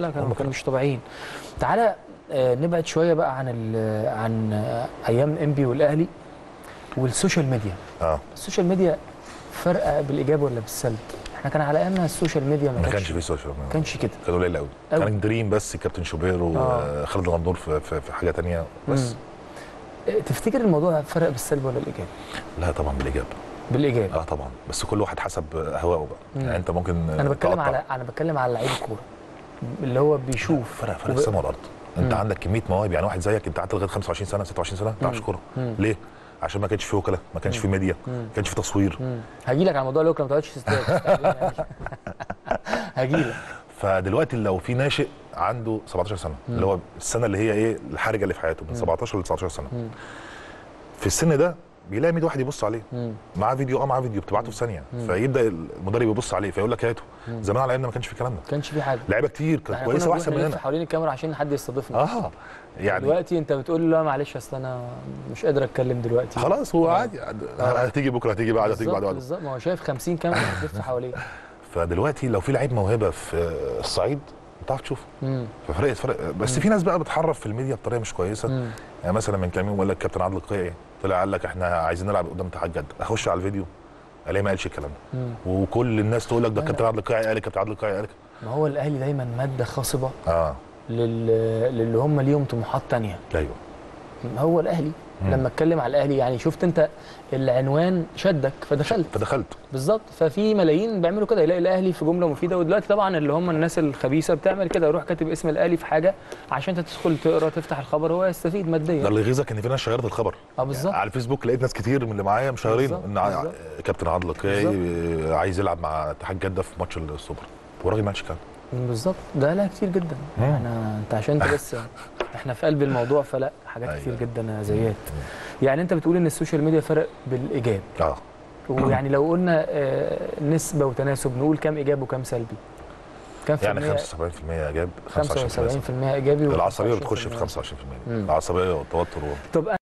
لا كانوا كانوا مش طبيعيين تعالى آه، نبعد شويه بقى عن ال- عن آه، ايام انبي والاهلي والسوشيال ميديا اه السوشيال ميديا فرق بالايجاب ولا بالسلب احنا كان على ايامنا السوشيال ميديا ما كانش فيه سوشيال ما ميديا كانش كده كان قليل قوي أوي. كان دريم بس كابتن شوبير آه. وخالد الغندور في, في, في حاجه تانية بس مم. آه، تفتكر الموضوع فرق بالسلب ولا الايجاب لا طبعا بالاجابه بالايجاب اه طبعا بس كل واحد حسب هوائه بقى مم. يعني انت ممكن انا بتكلم تقطع. على انا بتكلم على لعيب الكوره اللي هو بيشوف فرق فرق وب- السما والارض انت مم. عندك كميه مواهب يعني واحد زيك انت قعدت لغايه 25 سنه 26 سنه ما تعرفش كوره مم. ليه؟ عشان ما كانش في وكلاء ما كانش في ميديا مم. ما كانش في تصوير هاجي لك على موضوع الوكلاء ما تقعدش تستاهل هاجي لك فدلوقتي لو في ناشئ عنده 17 سنه مم. اللي هو السنه اللي هي ايه الحرجه اللي في حياته من 17 ل 19 سنه مم. في السن ده بيلاقي 100 واحد يبص عليه مم. معاه فيديو اه معاه فيديو بتبعته في ثانيه مم. فيبدا المدرب يبص عليه فيقول لك هاته مم. زمان على ايامنا ما كانش في الكلام ده ما كانش في حاجه لعيبه كتير كانت احنا كويسه كنا واحسن بنروح نلف مننا حوالين الكاميرا عشان حد يستضيفنا اه يعني دلوقتي انت بتقول لا معلش اصل انا مش قادر اتكلم دلوقتي خلاص هو آه. عادي هتيجي بكره هتيجي بعد هتيجي بالظبط بعد بعد بالظبط ما هو شايف 50 كاميرا بتلف حواليه فدلوقتي لو في لعيب موهبه في الصعيد بتعرف تشوفه مم. ففرقت فرق بس في ناس بقى بتحرف في الميديا بطريقه مش كويسه مم. يعني مثلا من كام يوم قال لك كابتن عادل القيعي طلع قال لك احنا عايزين نلعب قدام اتحاد جده اخش على الفيديو الاقي ما قالش الكلام ده مم. وكل الناس تقول لك ده لا، كابتن عادل القيعي قال كابتن عادل القيعي قال ما هو الاهلي دايما ماده خصبه اه لل... للي هم ليهم طموحات تانية ايوه هو الاهلي مم. لما اتكلم على الاهلي يعني شفت انت العنوان شدك فدخلت فدخلت بالظبط ففي ملايين بيعملوا كده يلاقي الاهلي في جمله مفيده ودلوقتي طبعا اللي هم الناس الخبيثه بتعمل كده يروح كاتب اسم الاهلي في حاجه عشان انت تدخل تقرا تفتح الخبر هو يستفيد ده ماديا اللي يغيظك ان في ناس شيرت الخبر اه بالظبط على الفيسبوك لقيت ناس كتير من اللي معايا مشيرين بالظبط، ان ع- بالظبط. كابتن عادل القيعي عايز يلعب مع اتحاد جده في ماتش السوبر والراجل ما قالش كده بالظبط ده لا كتير جدا مم. احنا انت عشان انت بس احنا في قلب الموضوع فلا حاجات أيوة. كتير جدا يا زيات يعني انت بتقول ان السوشيال ميديا فرق بالايجاب اه ويعني لو قلنا آه، نسبه وتناسب نقول كام ايجاب وكام سلبي كام في يعني المية 75% ايجاب 25% 75% ايجابي و العصبيه 25% بتخش في 25% مم. العصبيه والتوتر و... طب